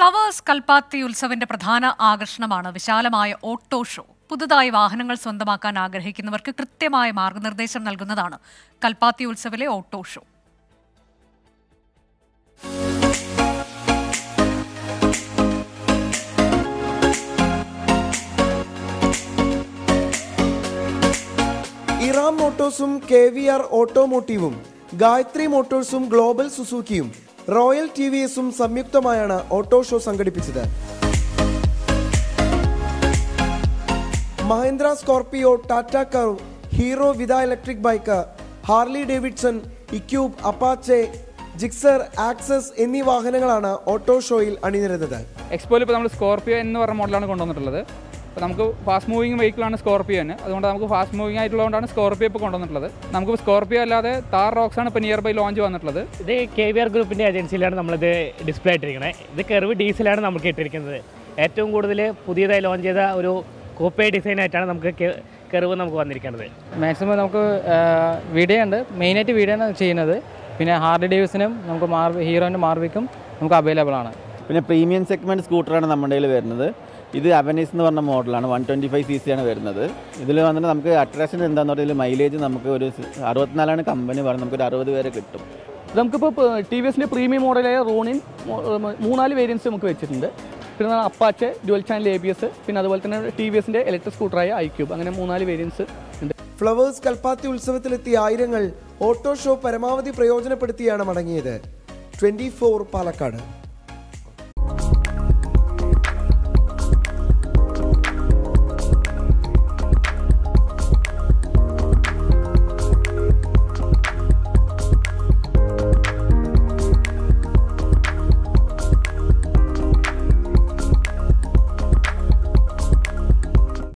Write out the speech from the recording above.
flowers Kalpathi ഉത്സവിന്റെ പ്രധാന ആകർഷണമാണ് വിശാലമായ ഓട്ടോ ഷോ പുതുതായി വാഹനങ്ങൾ സ്വന്തമാക്കാൻ ആഗ്രഹിക്കുന്നവർക്ക് കൃത്യമായ മാർഗനിർദ്ദേശം നൽകുന്നതാണ് കൽപ്പാത്തി ഉത്സവിലെ ഓട്ടോ ഷോ ഇറാം മോട്ടോഴ്സും കെ വി ആർ ഓട്ടോമോട്ടീവും ഗായത്രി മോട്ടോഴ്സും ഗ്ലോബൽ സുസൂക്കിയും റോയൽ ടി വി എസും സംയുക്തമായാണ് ഓട്ടോ ഷോ സംഘടിപ്പിച്ചത് Mahindra Scorpio Tata Curvv Hero Vida electric bike Harley Davidson iQube Apache Gixxer Access എന്നീ വാഹനങ്ങളാണ് ഓട്ടോ ഷോയിൽ അണിനിരന്നത് എക്സ്പോയിൽ ഇപ്പോൾ നമ്മൾ സ്കോർപിയോ എന്ന് പറഞ്ഞ മോഡലാണ് കൊണ്ടുവന്നിട്ടുള്ളത് അപ്പോൾ നമുക്ക് ഫാസ്റ്റ് മൂവിങ് വെഹിക്കിളാണ് സ്കോർപിയോ തന്നെ അതുകൊണ്ട് നമുക്ക് ഫാസ്റ്റ് മൂവിങ് ആയിട്ടുള്ളതുകൊണ്ടാണ് സ്കോർപിയോ ഇപ്പോൾ കൊണ്ടുവന്നിട്ടുള്ളത് നമുക്ക് സ്കോർപിയോ അല്ലാതെ താർ റോക്സ് ആണ് ഇപ്പോൾ നിയർ ബൈ ലോഞ്ച് വന്നിട്ടുള്ളത് ഇത് കെ വി ആർ ഗ്രൂപ്പിൻ്റെ ഏജൻസിയിലാണ് നമ്മളിത് ഡിസ്പ്ലേ ഇട്ടിരിക്കുന്നത് ഇത് കെർവ് ഡീസലാണ് നമുക്ക് ഇട്ടിരിക്കുന്നത് ഏറ്റവും കൂടുതൽ പുതിയതായി ലോഞ്ച് ചെയ്ത ഒരു കോപ്പേ ഡിസൈൻ ആയിട്ടാണ് നമുക്ക് കെർവ് നമുക്ക് വന്നിരിക്കുന്നത് മാക്സിമം നമുക്ക് വീഡിയോ ഉണ്ട് മെയിനായിട്ട് വീഡിയോ ആണ് ചെയ്യുന്നത് പിന്നെ ഹാർഡ് ഡേവിസിനും നമുക്ക് മാർവി ഹീറോൻ്റെ മാർവിക്കും നമുക്ക് അവൈലബിൾ ആണ് പിന്നെ പ്രീമിയം സെഗ്മെൻറ്റ് സ്കൂട്ടറാണ് നമ്മുടെ കയ്യിൽ വരുന്നത് ഇത് അവനീസ് എന്ന് പറഞ്ഞ മോഡലാണ് one twenty five C C ആണ് വരുന്നത് ഇതിൽ വന്നിട്ട് നമുക്ക് അട്രാക്ഷൻ എന്താണെന്ന് പറഞ്ഞാൽ ഇതിൽ മൈലേജ് നമുക്ക് ഒരു അറുപത്തിനാലാണ് കമ്പനി പറയുന്നത് നമുക്കൊരു അറുപത് വരെ കിട്ടും നമുക്കിപ്പോൾ ടി വി എസിൻ്റെ പ്രീമിയം മോഡലായ റോണിൻ മൂ- മൂന്നാല് വേരിയൻസ് നമുക്ക് വെച്ചിട്ടുണ്ട് പിന്നെ Apache dual channel A B S പിന്നെ അതുപോലെ തന്നെ ടി വി എസിൻ്റെ ഇലക്ട്രിക് സ്കൂട്ടറായ ഐ ക്യൂബ് അങ്ങനെ മൂന്നാല് വേരിയൻസ് ഉണ്ട് ഫ്ലവേഴ്സ് കൽപ്പാത്തി ഉത്സവത്തിലെത്തിയ ആയിരങ്ങൾ ഓട്ടോ ഷോ പരമാവധി പ്രയോജനപ്പെടുത്തിയാണ് മടങ്ങിയത് ട്വന്റി ഫോർ പാലക്കാട്